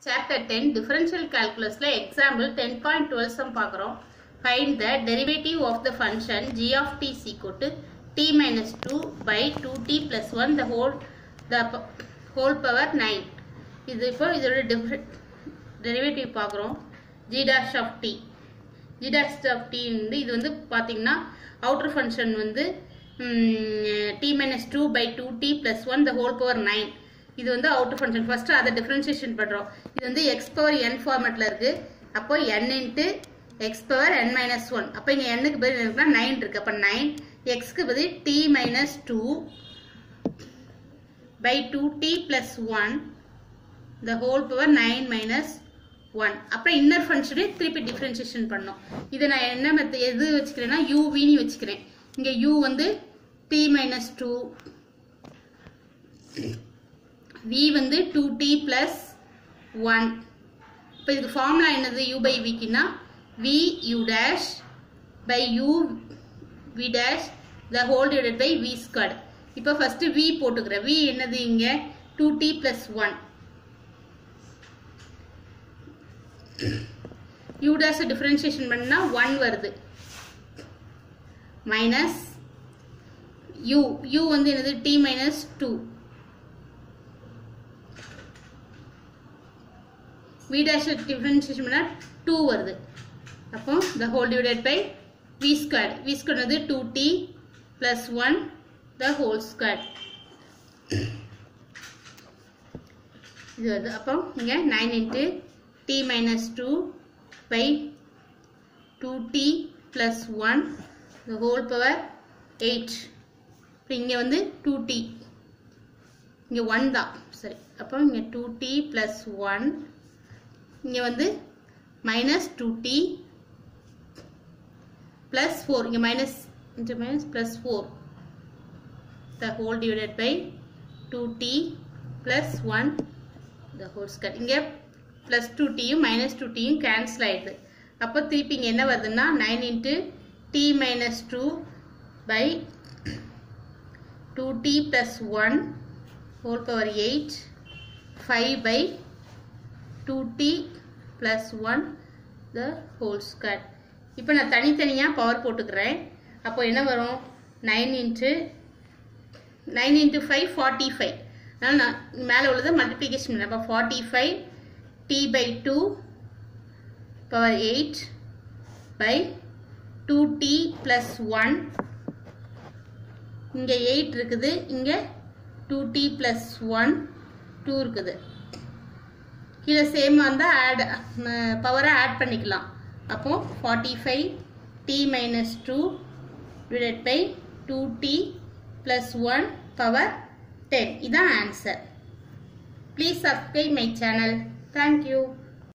chapter ten differential கால்குலஸில் example ten point twelve sum பார்க்குறோம் find the derivative of the function g of t சீக்கோ to t minus two by two t plus one the whole the whole power nine இது இப்போ இதோட differ derivative பார்க்குறோம் g dash of t g dash of t வந்து இது வந்து பார்த்தீங்கன்னா outer function வந்து t minus two by two t plus one the whole power nine இது வந்து அவுட்டர் ஃபங்க்ஷன் ஃபர்ஸ்ட் அதை டிஃபரன்ஷியேஷன் பண்ணுறோம் இது வந்து எக்ஸ் பவர் என் ஃபார்மேட்டில் இருக்கு அப்போ n into x power n minus one அப்போ இங்கே என்னுக்கு பதில் இருக்குன்னா நைன் இருக்கு அப்போ நைன் எக்ஸ்க்கு பதில் t minus two by two t plus one the whole power nine minus one அப்புறம் இன்னர் ஃபங்க்ஷனே திருப்பி டிஃப்ரென்ஷியேஷன் பண்ணோம் இதை நான் என்ன மெத்த எது வச்சுக்கிறேன்னா யூவின்னு வச்சுக்கிறேன் இங்கே யூ வந்து டி மைனஸ் டூ வி வந்து டூ டி ப்ளஸ் ஒன் இப்போ இதுக்கு ஃபார்முலா என்னது யூ பை விக்குன்னா v u dash by u v dash the whole divided by v square இப்போ ஃபஸ்ட்டு வி போட்டுக்கிறேன் வி என்னது இங்கே two t plus one u dash differentiation பண்ணா ஒன் வருது மைனஸ் யூ யூ வந்து என்னது t minus two v dash differentiation பண்ணால் two வருது அப்போ the whole divided by v square v square வந்து two t plus one the whole square இது வருது அப்போ இங்கே nine into t minus two by two t plus one the whole power eight இப்போ இங்கே வந்து டூ டி இங்கே one தான் சரி அப்போ இங்கே டூ டி ப்ளஸ் ஒன் இங்கே வந்து minus two t plus four இங்கே minus into minus plus four the whole divided by two t plus one the whole squared இங்கே ப்ளஸ் டூ டியும் மைனஸ் டூ டியும் கேன்சல் ஆகிடுது அப்போ திருப்பி இங்கே என்ன வருதுன்னா nine into t minus two by two t plus one whole power eight five by two t plus one the whole square இப்போ நான் தனித்தனியாக பவர் போட்டுக்கிறேன் அப்போ என்ன வரும் nine into nine into five forty five அதனால் நான் மேலே உள்ளதை மல்டிப்ளிகேஷன் பண்ணேன் அப்போ forty five t by two power eight by two t plus one இங்கே எயிட் இருக்குது இங்கே two t plus one two இருக்குது கீழே சேமாக இருந்தால் ஆட் பவரை ஆட் பண்ணிக்கலாம் அப்போ forty five t minus two divide by two t plus one power ten இதான் answer please subscribe my channel thank you